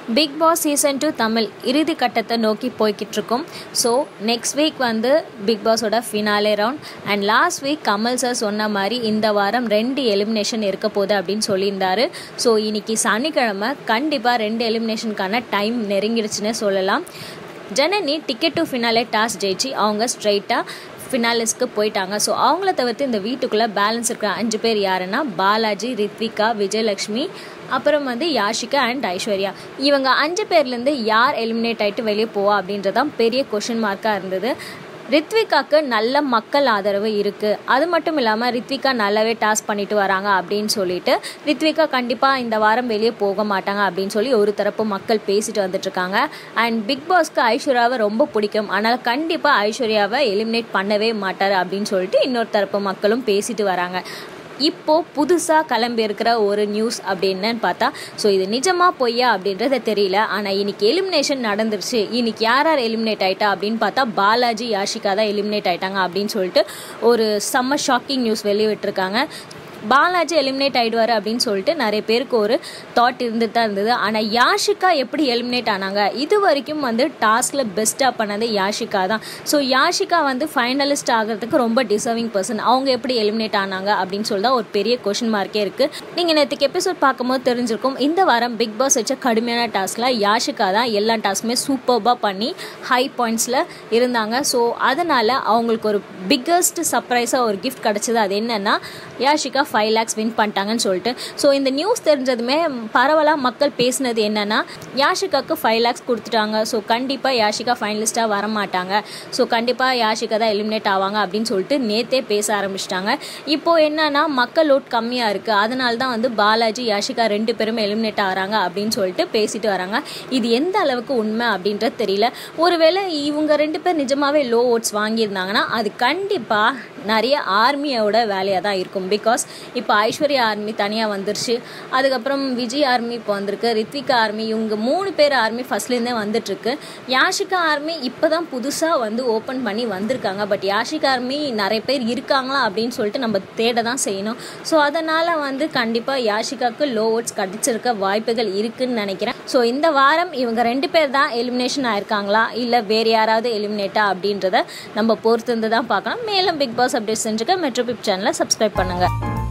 big Boss season two Tamil இறுதி கட்டத்தை நோக்கி போய்கிட்டு இருக்கோம் ஸோ நெக்ஸ்ட் வீக் வந்து பிக் பாஸோட finale round and last week Kamal sir சொன்ன மாதிரி இந்த வாரம் ரெண்டு எலிமினேஷன் இருக்க போகுது அப்படின்னு சொல்லியிருந்தாரு ஸோ இன்னைக்கு சனிக்கிழமை கண்டிப்பாக ரெண்டு எலிமினேஷனுக்கான டைம் நெருங்கிடுச்சுன்னே சொல்லலாம் Janani ticket to finale task ஜெயிச்சு அவங்க ஸ்ட்ரைட்டாக ஃபினாலிஸ்க்கு போயிட்டாங்க ஸோ அவங்கள தவிர்த்து இந்த வீட்டுக்குள்ளே பேலன்ஸ் இருக்கிற அஞ்சு பேர் யாருன்னா பாலாஜி ரித்விகா விஜயலக்ஷ்மி அப்புறம் வந்து யாஷிகா அண்ட் ஐஸ்வர்யா இவங்க அஞ்சு பேர்லேருந்து யார் எலிமினேட் ஆகிட்டு வெளியே போவா அப்படின்றதான் பெரிய கொஷின் மார்க்காக இருந்தது ரித்விகாக்கு நல்ல மக்கள் ஆதரவு இருக்குது அது மட்டும் இல்லாமல் ரித்விகா நல்லாவே டாஸ்க் பண்ணிட்டு வராங்க அப்படின்னு சொல்லிட்டு ரித்விகா கண்டிப்பாக இந்த வாரம் வெளியே போக மாட்டாங்க அப்படின்னு சொல்லி ஒரு தரப்பு மக்கள் பேசிட்டு வந்துட்டு இருக்காங்க அண்ட் பிக் பாஸ்க்கு ஐஸ்வர்யாவை ரொம்ப பிடிக்கும் ஆனால் கண்டிப்பாக ஐஸ்வர்யாவை எலிமினேட் பண்ணவே மாட்டார் அப்படின்னு சொல்லிட்டு இன்னொரு தரப்பு மக்களும் பேசிட்டு வராங்க இப்போது புதுசாக கிளம்பி இருக்கிற ஒரு நியூஸ் அப்படின்னு பார்த்தா ஸோ இது நிஜமாக பொய்யா அப்படின்றது தெரியல ஆனால் இன்னைக்கு எலிமினேஷன் நடந்துருச்சு இன்னைக்கு யார் யார் எலிமினேட் ஆயிட்டா அப்படின்னு பார்த்தா பாலாஜி யாஷிகா தான் எலிமினேட் ஆயிட்டாங்க அப்படின்னு சொல்லிட்டு ஒரு செம்ம ஷாக்கிங் நியூஸ் வெளியிட்டிருக்காங்க பாலாஜி எலிமினேட் ஆகிடுவார் அப்படின்னு சொல்லிட்டு நிறைய பேருக்கு ஒரு தாட் இருந்துட்டு தான் இருந்தது ஆனால் யாஷிகா எப்படி எலிமினேட் ஆனாங்க இது வரைக்கும் வந்து டாஸ்கில் பெஸ்ட்டாக பண்ணது யாஷிகா தான் ஸோ யாஷிகா வந்து ஃபைனலிஸ்ட் ஆகிறதுக்கு ரொம்ப டிசர்விங் பர்சன் அவங்க எப்படி எலிமினேட் ஆனாங்க அப்படின்னு சொல்லி தான் ஒரு பெரிய கொஷின் மார்க்கே இருக்குது நீங்கள் நேற்றுக்கு எபிசோட் பார்க்கும்போது தெரிஞ்சிருக்கும் இந்த வாரம் பிக் பாஸ் வச்ச கடுமையான டாஸ்கில் யாஷிகா தான் எல்லா டாஸ்க்குமே சூப்பர்பாக பண்ணி ஹை பாயிண்ட்ஸில் இருந்தாங்க ஸோ அதனால் அவங்களுக்கு ஒரு பிக்கஸ்ட் சர்ப்ரைஸாக ஒரு கிஃப்ட் கிடச்சிது அது என்னென்னா யாஷிகா ஃபைவ் லேக்ஸ் வின் பண்ணிட்டாங்கன்னு சொல்லிட்டு ஸோ இந்த நியூஸ் தெரிஞ்சதுமே பரவலாக மக்கள் பேசினது என்னென்னா யாஷிகாவுக்கு ஃபைவ் லேக்ஸ் கொடுத்துட்டாங்க ஸோ கண்டிப்பாக யாஷிகா ஃபைனலிஸ்ட்டாக வர மாட்டாங்க ஸோ கண்டிப்பாக யாஷிகா தான் எலிமினேட் ஆவாங்க அப்படின்னு சொல்லிட்டு நேத்தே பேச ஆரம்பிச்சிட்டாங்க இப்போது என்னன்னா மக்கள் லோட் கம்மியாக இருக்குது அதனால தான் வந்து பாலாஜி யாஷிகா ரெண்டு பேருமே எலிமினேட் ஆகிறாங்க அப்படின்னு சொல்லிட்டு பேசிட்டு வராங்க இது எந்த அளவுக்கு உண்மை அப்படின்றது தெரியல ஒருவேளை இவங்க ரெண்டு பேர் நிஜமாவே லோ ஓட்ஸ் வாங்கியிருந்தாங்கன்னா அது கண்டிப்பாக நிறைய ஆர்மியோட வேலையாக தான் இருக்கும் பிகாஸ் இப்போ ஐஸ்வர்யா ஆர்மி தனியாக வந்துருச்சு அதுக்கப்புறம் விஜய் ஆர்மி இப்போ வந்திருக்கு ரித்விகா ஆர்மி இவங்க மூணு பேர் ஆர்மி ஃபஸ்ட்லேருந்தே வந்துட்டுருக்கு யாஷிகா ஆர்மி இப்போ தான் புதுசாக வந்து ஓப்பன் பண்ணி வந்திருக்காங்க பட் யாஷிகா ஆர்மி நிறைய பேர் இருக்காங்களா அப்படின்னு சொல்லிட்டு நம்ம தேட தான் செய்யணும் ஸோ அதனால் வந்து கண்டிப்பாக யாஷிகாவுக்கு லோ ஓட்ஸ் கிடச்சிருக்க வாய்ப்புகள் இருக்குன்னு நினைக்கிறேன் ஸோ இந்த வாரம் இவங்க ரெண்டு பேர் தான் எலிமினேஷன் ஆயிருக்காங்களா இல்லை வேறு யாராவது எலிமினேட்டா அப்படின்றத நம்ம பொறுத்து இருந்து தான் பார்க்கணும் மேலும் பிக் பாஸ் அப்டேட் செஞ்சுக்க மெட்ரோ பிப் சேனலை சப்ஸ்கிரைப் பண்ணுங்கள்